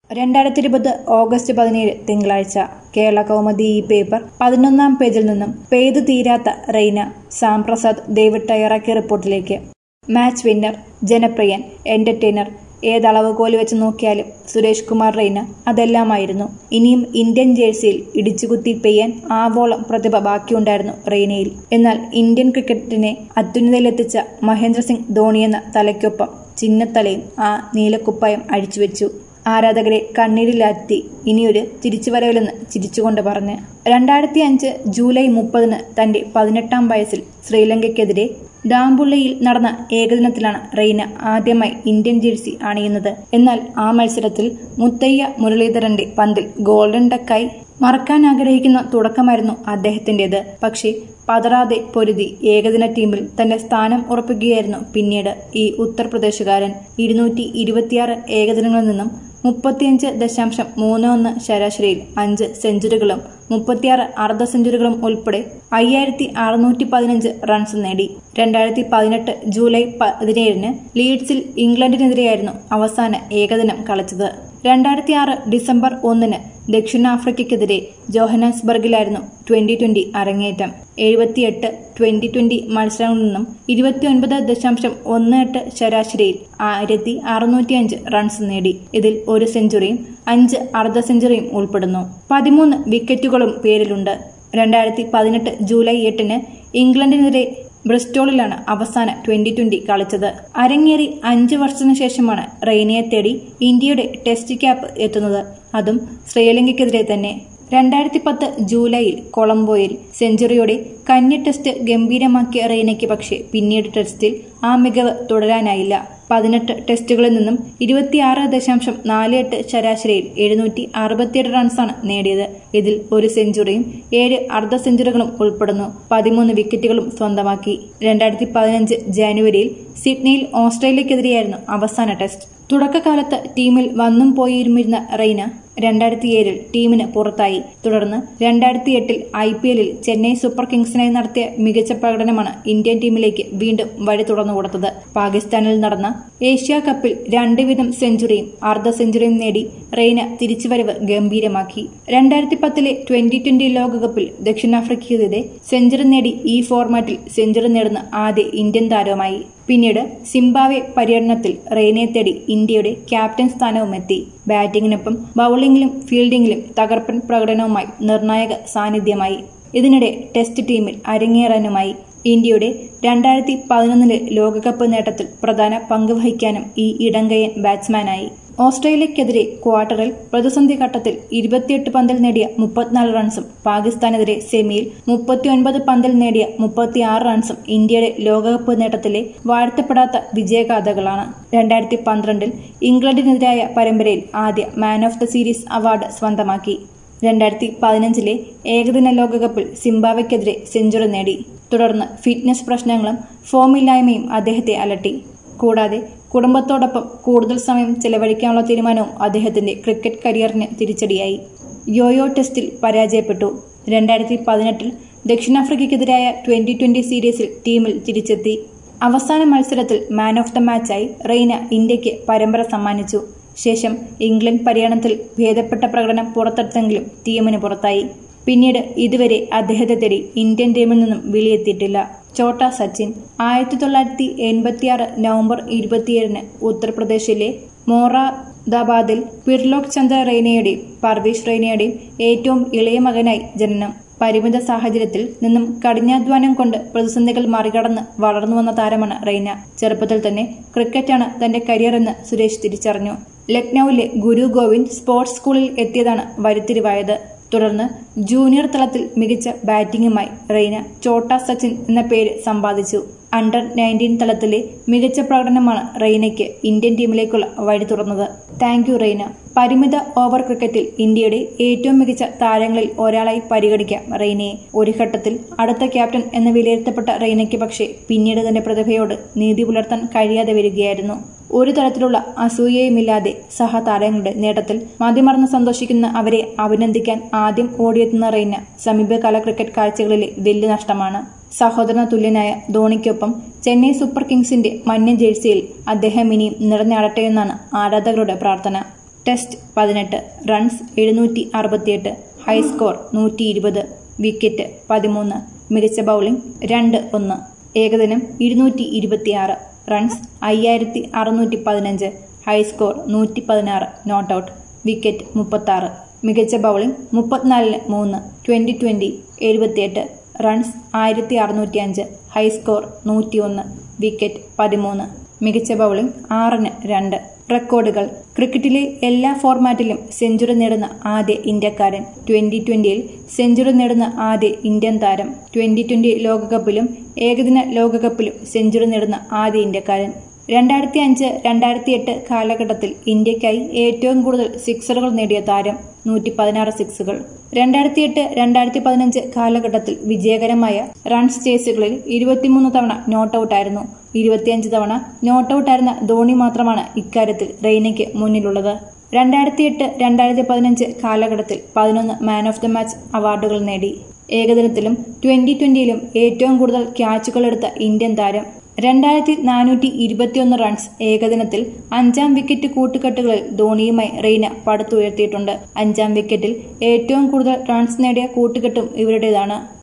രണ്ടായിരത്തി ഇരുപത് ഓഗസ്റ്റ് പതിനേഴ് തിങ്കളാഴ്ച കേരള കൗമുദി ഈ പേപ്പർ പതിനൊന്നാം പേജിൽ നിന്നും പെയ്തു തീരാത്ത റെയ്ന സാം പ്രസാദ് ഡേവിഡ് തയ്യാറാക്കിയ റിപ്പോർട്ടിലേക്ക് മാച്ച് വിന്നർ ജനപ്രിയൻ എന്റർടൈനർ ഏതളവുകോല് വെച്ച് നോക്കിയാലും സുരേഷ് കുമാർ റെയ്ന അതെല്ലാമായിരുന്നു ഇനിയും ഇന്ത്യൻ ജേഴ്സിയിൽ ഇടിച്ചുകുത്തി പെയ്യാൻ ആവോളം പ്രതിഭ ബാക്കിയുണ്ടായിരുന്നു റെയ്നയിൽ എന്നാൽ ഇന്ത്യൻ ക്രിക്കറ്റിനെ അത്യുന്നതയിലെത്തിച്ച മഹേന്ദ്ര സിംഗ് ധോണിയെന്ന തലയ്ക്കൊപ്പം ചിന്നത്തലയും ആ നീലക്കുപ്പായം അഴിച്ചുവെച്ചു ആരാധകരെ കണ്ണീരിലാറ്റി ഇനിയൊരു തിരിച്ചുവരവില്ലെന്ന് ചിരിച്ചുകൊണ്ട് പറഞ്ഞ് രണ്ടായിരത്തി അഞ്ച് ജൂലൈ മുപ്പതിന് തന്റെ പതിനെട്ടാം വയസ്സിൽ ശ്രീലങ്കയ്ക്കെതിരെ ഡാംബുള്ളയിൽ നടന്ന ഏകദിനത്തിലാണ് റെയ്ന ആദ്യമായി ഇന്ത്യൻ ജേഴ്സി അണിയുന്നത് എന്നാൽ ആ മത്സരത്തിൽ മുത്തയ്യ മുരളീധരന്റെ പന്തിൽ ഗോൾഡൻ ഡക്കായി മറക്കാൻ ആഗ്രഹിക്കുന്ന തുടക്കമായിരുന്നു അദ്ദേഹത്തിന്റേത് പക്ഷേ പതറാതെ പൊരുതി ഏകദിന ടീമിൽ തന്റെ സ്ഥാനം ഉറപ്പിക്കുകയായിരുന്നു പിന്നീട് ഈ ഉത്തർപ്രദേശുകാരൻ ഇരുന്നൂറ്റി ഇരുപത്തിയാറ് ഏകദിനങ്ങളിൽ നിന്നും മുപ്പത്തിയഞ്ച് ദശാംശം മൂന്ന് ഒന്ന് ശരാശരിയിൽ അഞ്ച് സെഞ്ചുറികളും മുപ്പത്തിയാറ് അർദ്ധ സെഞ്ചുറികളും ഉൾപ്പെടെ അയ്യായിരത്തി അറുന്നൂറ്റി പതിനഞ്ച് റൺസ് നേടി രണ്ടായിരത്തി പതിനെട്ട് ജൂലൈ പതിനേഴിന് ലീഡ്സിൽ ഇംഗ്ലണ്ടിനെതിരെയായിരുന്നു അവസാന ഏകദിനം കളിച്ചത് രണ്ടായിരത്തി ആറ് ഡിസംബർ ഒന്നിന് ദക്ഷിണാഫ്രിക്കയ്ക്കെതിരെ ജോഹനാസ്ബർഗിലായിരുന്നു ട്വന്റി ട്വന്റി അരങ്ങേറ്റം എഴുപത്തിയെട്ട് ട്വന്റി ട്വന്റി മത്സരങ്ങളിൽ നിന്നും ഇരുപത്തിയൊൻപത് ദശാംശം ഒന്ന് എട്ട് ശരാശരിയിൽ ആയിരത്തി അറുന്നൂറ്റിയഞ്ച് റൺസ് നേടി ഇതിൽ ഒരു സെഞ്ചുറിയും അഞ്ച് അർദ്ധ സെഞ്ചുറിയും ഉൾപ്പെടുന്നു പതിമൂന്ന് വിക്കറ്റുകളും പേരിലുണ്ട് രണ്ടായിരത്തി പതിനെട്ട് ജൂലൈ എട്ടിന് ഇംഗ്ലണ്ടിനെതിരെ ബ്രിസ്റ്റോളിലാണ് അവസാന ട്വന്റി ട്വന്റി കളിച്ചത് അരങ്ങേറി അഞ്ചു വർഷത്തിനു ശേഷമാണ് റെയ്നയെ തേടി ഇന്ത്യയുടെ ടെസ്റ്റ് ക്യാപ്പ് എത്തുന്നത് അതും ശ്രീലങ്കയ്ക്കെതിരെ തന്നെ രണ്ടായിരത്തി പത്ത് ജൂലൈയിൽ കൊളംബോയിൽ സെഞ്ചുറിയോടെ കന്നി ടെസ്റ്റ് ഗംഭീരമാക്കിയ റെയ്നയ്ക്ക് പക്ഷേ പിന്നീട് ടെസ്റ്റിൽ ആ മികവ് തുടരാനായില്ല പതിനെട്ട് ടെസ്റ്റുകളിൽ നിന്നും ഇരുപത്തിയാറ് ദശാംശം നാല് എട്ട് ശരാശരിയിൽ എഴുന്നൂറ്റി അറുപത്തിയെട്ട് റൺസാണ് നേടിയത് ഇതിൽ ഒരു സെഞ്ചുറിയും ഏഴ് അർദ്ധ സെഞ്ചുറികളും ഉൾപ്പെടുന്നു പതിമൂന്ന് വിക്കറ്റുകളും സ്വന്തമാക്കി രണ്ടായിരത്തി പതിനഞ്ച് ജാനുവരിയിൽ സിഡ്നിയിൽ ഓസ്ട്രേലിയക്കെതിരെയായിരുന്നു അവസാന ടെസ്റ്റ് തുടക്കകാലത്ത് ടീമിൽ വന്നും പോയിരുന്നിരുന്ന റെയ്ന രണ്ടായിരത്തി ഏഴിൽ ടീമിന് പുറത്തായി തുടർന്ന് രണ്ടായിരത്തി എട്ടിൽ ഐ പി എല്ലിൽ ചെന്നൈ സൂപ്പർ കിങ്സിനായി നടത്തിയ മികച്ച പ്രകടനമാണ് ഇന്ത്യൻ ടീമിലേക്ക് വീണ്ടും വഴി തുറന്നു കൊടുത്തത് പാകിസ്ഥാനിൽ നടന്ന ഏഷ്യ കപ്പിൽ രണ്ട് വീതം സെഞ്ചുറിയും അർദ്ധ സെഞ്ചുറിയും നേടി റെയ്ന തിരിച്ചുവരവ് ഗംഭീരമാക്കി രണ്ടായിരത്തി പത്തിലെ ട്വന്റി ട്വന്റി ലോകകപ്പിൽ ദക്ഷിണാഫ്രിക്കയ്ക്കെതിരെ സെഞ്ചുറി നേടി ഈ ഫോർമാറ്റിൽ സെഞ്ചുറി നേടുന്ന ആദ്യ ഇന്ത്യൻ താരവുമായി പിന്നീട് സിംബാവെ പര്യടനത്തിൽ റെയ്നയെ തേടി ഇന്ത്യയുടെ ക്യാപ്റ്റൻ സ്ഥാനവും എത്തി ബാറ്റിംഗിനൊപ്പം ബൌളിംഗിലും ഫീൽഡിംഗിലും തകർപ്പൻ പ്രകടനവുമായി നിർണായക സാന്നിധ്യമായി ഇതിനിടെ ടെസ്റ്റ് ടീമിൽ അരങ്ങേറാനുമായി ഇന്ത്യയുടെ രണ്ടായിരത്തി പതിനൊന്നിലെ ലോകകപ്പ് നേട്ടത്തിൽ പ്രധാന പങ്ക് വഹിക്കാനും ഈ ഇടങ്കയൻ ബാറ്റ്സ്മാനായി ഓസ്ട്രേലിയക്കെതിരെ ക്വാർട്ടറിൽ പ്രതിസന്ധി ഘട്ടത്തിൽ ഇരുപത്തിയെട്ട് പന്തിൽ നേടിയ മുപ്പത്തിനാല് റൺസും പാകിസ്ഥാനെതിരെ സെമിയിൽ മുപ്പത്തിയൊൻപത് പന്തിൽ നേടിയ മുപ്പത്തിയാറ് റൺസും ഇന്ത്യയുടെ ലോകകപ്പ് നേട്ടത്തിലെ വാഴ്ത്തപ്പെടാത്ത വിജയഗാഥകളാണ് രണ്ടായിരത്തി പന്ത്രണ്ടിൽ ഇംഗ്ലണ്ടിനെതിരായ പരമ്പരയിൽ ആദ്യ man of the series award സ്വന്തമാക്കി രണ്ടായിരത്തി പതിനഞ്ചിലെ ഏകദിന ലോകകപ്പിൽ സിംബാവയ്ക്കെതിരെ സെഞ്ചുറി നേടി തുടർന്ന് ഫിറ്റ്നസ് പ്രശ്നങ്ങളും ഫോമില്ലായ്മയും അദ്ദേഹത്തെ അലട്ടി കൂടാതെ കുടുംബത്തോടൊപ്പം കൂടുതൽ സമയം ചെലവഴിക്കാനുള്ള തീരുമാനവും അദ്ദേഹത്തിന്റെ ക്രിക്കറ്റ് കരിയറിന് തിരിച്ചടിയായി യോയോ ടെസ്റ്റിൽ പരാജയപ്പെട്ടു രണ്ടായിരത്തി പതിനെട്ടിൽ ദക്ഷിണാഫ്രിക്കയ്ക്കെതിരായ ട്വന്റി ട്വന്റി സീരീസിൽ ടീമിൽ തിരിച്ചെത്തി അവസാന മത്സരത്തിൽ മാൻ ഓഫ് ദ മാച്ചായി റെയ്ന ഇന്ത്യക്ക് പരമ്പര സമ്മാനിച്ചു ശേഷം ഇംഗ്ലണ്ട് പര്യടനത്തിൽ ഭേദപ്പെട്ട പ്രകടനം പുറത്തെടുത്തെങ്കിലും ടീമിന് പുറത്തായി പിന്നീട് ഇതുവരെ അദ്ദേഹത്തെ തേടി ഇന്ത്യൻ ടീമിൽ നിന്നും വിളിയെത്തിയിട്ടില്ല ചോട്ട സച്ചിൻ ആയിരത്തി തൊള്ളായിരത്തി എൺപത്തിയാറ് നവംബർ ഇരുപത്തിയേഴിന് ഉത്തർപ്രദേശിലെ മോറാദാബാദിൽ പിർലോക് ചന്ദ്ര റെയ്നയുടെയും പർവീഷ് റെയ്നയുടെയും ഏറ്റവും ഇളയ മകനായി ജനനം പരിമിത സാഹചര്യത്തിൽ നിന്നും കഠിനാധ്വാനം കൊണ്ട് പ്രതിസന്ധികൾ മറികടന്ന് വളർന്നു വന്ന താരമാണ് റെയ്ന ചെറുപ്പത്തിൽ തന്നെ ക്രിക്കറ്റാണ് തന്റെ കരിയർ എന്ന് സുരേഷ് തിരിച്ചറിഞ്ഞു ലക്നൌവിലെ ഗുരു ഗോവിന്ദ് സ്പോർട്സ് സ്കൂളിൽ എത്തിയതാണ് വഴിത്തിരിവായത് തുടർന്ന് ജൂനിയർ തലത്തിൽ മികച്ച ബാറ്റിംഗുമായി റെയ്ന ചോട്ട സച്ചിൻ എന്ന പേര് സമ്പാദിച്ചു അണ്ടർ നയൻറ്റീൻ തലത്തിലെ മികച്ച പ്രകടനമാണ് റെയ്നയ്ക്ക് ഇന്ത്യൻ ടീമിലേക്കുള്ള വഴി തുറന്നത് താങ്ക് യു റെയ്ന പരിമിത ഓവർ ക്രിക്കറ്റിൽ ഇന്ത്യയുടെ ഏറ്റവും മികച്ച താരങ്ങളിൽ ഒരാളായി പരിഗണിക്കാം റെയ്നയെ ഒരു ഘട്ടത്തിൽ അടുത്ത ക്യാപ്റ്റൻ എന്ന് വിലയിരുത്തപ്പെട്ട റെയ്നയ്ക്ക് പക്ഷേ പിന്നീട് തന്റെ പ്രതിഭയോട് നീതി പുലർത്താൻ കഴിയാതെ വരികയായിരുന്നു ഒരു തരത്തിലുള്ള അസൂയയുമില്ലാതെ സഹതാരങ്ങളുടെ നേട്ടത്തിൽ മതിമറന്ന് സന്തോഷിക്കുന്ന അവരെ അഭിനന്ദിക്കാൻ ആദ്യം ഓടിയെത്തുന്ന റെയ്ന സമീപകാല ക്രിക്കറ്റ് കാഴ്ചകളിലെ വലിയ നഷ്ടമാണ് സഹോദരന തുല്യനായ ധോണിക്കൊപ്പം ചെന്നൈ സൂപ്പർ കിങ്സിന്റെ മഞ്ഞ ജേഴ്സിയിൽ അദ്ദേഹം ഇനിയും നിറഞ്ഞാടട്ടെയെന്നാണ് ആരാധകരുടെ പ്രാർത്ഥന ടെസ്റ്റ് പതിനെട്ട് റൺസ് എഴുന്നൂറ്റി അറുപത്തിയെട്ട് ഹൈസ്കോർ നൂറ്റി ഇരുപത് വിക്കറ്റ് പതിമൂന്ന് മികച്ച ബൗളിംഗ് രണ്ട് ഒന്ന് ഏകദിനം ഇരുന്നൂറ്റി ഇരുപത്തിയാറ് റൺസ് അയ്യായിരത്തി അറുന്നൂറ്റി പതിനഞ്ച് ഹൈസ്കോർ നൂറ്റി പതിനാറ് നോട്ട് ഔട്ട് വിക്കറ്റ് മുപ്പത്താറ് മികച്ച ബൗളിംഗ് മുപ്പത്തിനാലിന് മൂന്ന് ട്വന്റി ട്വന്റി എഴുപത്തിയെട്ട് റൺസ് ആയിരത്തി അറുന്നൂറ്റി അഞ്ച് ഹൈസ്കോർ നൂറ്റിയൊന്ന് വിക്കറ്റ് പതിമൂന്ന് മികച്ച ബൗളിംഗ് ആറിന് രണ്ട് റെക്കോർഡുകൾ ക്രിക്കറ്റിലെ എല്ലാ ഫോർമാറ്റിലും സെഞ്ചുറി നേടുന്ന ആദ്യ ഇന്ത്യക്കാരൻ ട്വന്റി ട്വന്റിയിൽ സെഞ്ചുറി നേടുന്ന ആദ്യ ഇന്ത്യൻ താരം ട്വന്റി ട്വന്റി ലോകകപ്പിലും ഏകദിന ലോകകപ്പിലും സെഞ്ചുറി നേടുന്ന ആദ്യ ഇന്ത്യക്കാരൻ രണ്ടായിരത്തി അഞ്ച് രണ്ടായിരത്തി എട്ട് കാലഘട്ടത്തിൽ ഇന്ത്യക്കായി ഏറ്റവും കൂടുതൽ സിക്സറുകൾ നേടിയ താരം നൂറ്റി പതിനാറ് സിക്സുകൾ രണ്ടായിരത്തി എട്ട് രണ്ടായിരത്തി പതിനഞ്ച് കാലഘട്ടത്തിൽ വിജയകരമായ റൺസ് ചേസുകളിൽ ഇരുപത്തിമൂന്ന് തവണ നോട്ട് ഔട്ടായിരുന്നു ഇരുപത്തിയഞ്ച് തവണ നോട്ട് ഔട്ടായിരുന്ന ധോണി മാത്രമാണ് ഇക്കാര്യത്തിൽ റെയ്നയ്ക്ക് മുന്നിലുള്ളത് രണ്ടായിരത്തി എട്ട് രണ്ടായിരത്തി പതിനഞ്ച് കാലഘട്ടത്തിൽ പതിനൊന്ന് മാൻ ഓഫ് ദ മാച്ച് അവാർഡുകൾ നേടി ഏകദിനത്തിലും ട്വന്റി ട്വന്റിയിലും ഏറ്റവും കൂടുതൽ ക്യാച്ചുകൾ എടുത്ത ഇന്ത്യൻ താരം രണ്ടായിരത്തി നാനൂറ്റി ഇരുപത്തിയൊന്ന് റൺസ് ഏകദിനത്തിൽ അഞ്ചാം വിക്കറ്റ് കൂട്ടുകെട്ടുകളിൽ ധോണിയുമായി റെയ്ന പടുത്തുയർത്തിയിട്ടുണ്ട് അഞ്ചാം വിക്കറ്റിൽ ഏറ്റവും കൂടുതൽ റൺസ് നേടിയ കൂട്ടുകെട്ടും ഇവരുടേതാണ്